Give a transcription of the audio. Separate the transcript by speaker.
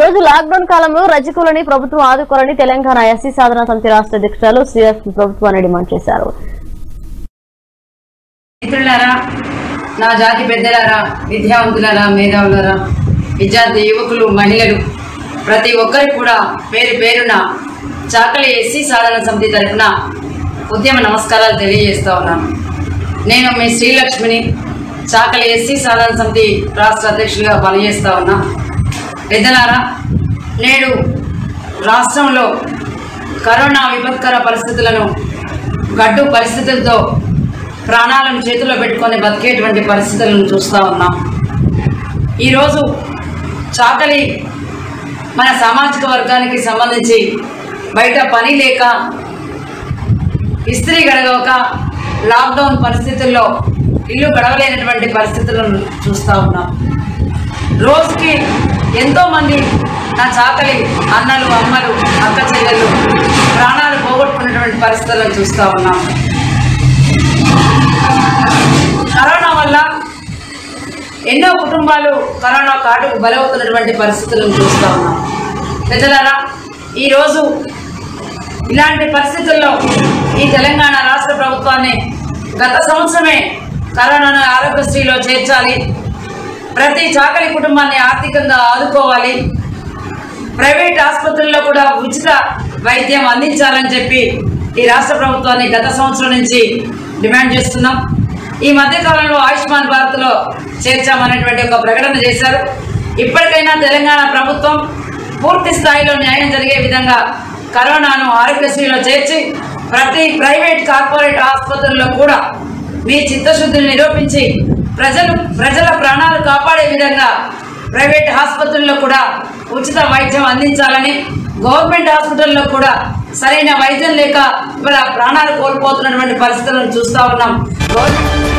Speaker 1: రోజు లాక్డౌన్ కాలంలో రజకులని ప్రభుత్వం ఆదుకోవాలని తెలంగాణ ఎస్సీ సాధన సమితి రాష్ట్ర అధ్యక్షురాలు శ్రీఎస్ ప్రభుత్వాన్ని డిమాండ్ చేశారు
Speaker 2: మిత్రులారా నా జాతి పెద్దలారా విద్యావంతులారా మేధావులారా విద్యార్థి యువకులు మహిళలు ప్రతి ఒక్కరికి కూడా పేరు పేరున చాకలి ఎస్సీ సాధన సమితి తరఫున ఉద్యమ నమస్కారాలు తెలియజేస్తా ఉన్నాను నేను మీ శ్రీలక్ష్మిని చాకలి ఎస్సీ సాధన సమితి రాష్ట్ర అధ్యక్షులుగా పనిచేస్తా ఉన్నా పెద్దలారా నేడు రాష్ట్రంలో కరోనా విపత్కర పరిస్థితులను గడ్డు పరిస్థితులతో ప్రాణాలను చేతిలో పెట్టుకొని బతికేటువంటి పరిస్థితులను చూస్తూ ఉన్నాం ఈరోజు చాకలి మన సామాజిక వర్గానికి సంబంధించి బయట పని లేక ఇస్త్రీ గడవక లాక్డౌన్ పరిస్థితుల్లో ఇల్లు గడవలేనటువంటి పరిస్థితులను చూస్తూ ఉన్నాం రోజుకి ఎంతో మంది నా చాకలి అన్నలు అమ్మలు అక్క చెల్లెలు ప్రాణాలు పోగొట్టుకున్నటువంటి పరిస్థితులను చూస్తూ ఉన్నాం కరోనా వల్ల ఎన్నో కుటుంబాలు కరోనా కాటుకు బలవుతున్నటువంటి పరిస్థితులను చూస్తూ ఉన్నాం పెద్దలారా ఈరోజు ఇలాంటి పరిస్థితుల్లో ఈ తెలంగాణ రాష్ట్ర ప్రభుత్వాన్ని గత సంవత్సరమే కరోనాను ఆరోగ్యశ్రీలో చేర్చాలి ప్రతి చాకలి కుటుంబాన్ని ఆర్థికంగా ఆదుకోవాలి ప్రైవేట్ ఆసుపత్రుల్లో కూడా ఉచిత వైద్యం అందించాలని చెప్పి ఈ రాష్ట్ర ప్రభుత్వాన్ని గత సంవత్సరం నుంచి డిమాండ్ చేస్తున్నాం ఈ మధ్య కాలంలో ఆయుష్మాన్ భారత్లో చేర్చామనేటువంటి ఒక ప్రకటన చేశారు ఇప్పటికైనా తెలంగాణ ప్రభుత్వం పూర్తి స్థాయిలో న్యాయం జరిగే విధంగా కరోనాను ఆరోగ్యశ్రీలో చేర్చి ప్రతి ప్రైవేట్ కార్పొరేట్ ఆసుపత్రుల్లో కూడా మీ చిత్తశుద్ధిని నిరూపించి ప్రజలు ప్రజల ప్రాణాలు కాపాడే విధంగా ప్రైవేట్ ఆసుపత్రుల్లో కూడా ఉచిత వైద్యం అందించాలని గవర్నమెంట్ హాస్పిటల్లో కూడా సరైన వైద్యం లేక ఇవాళ ప్రాణాలు కోల్పోతున్నటువంటి పరిస్థితులను చూస్తా ఉన్నాం గవర్నమెంట్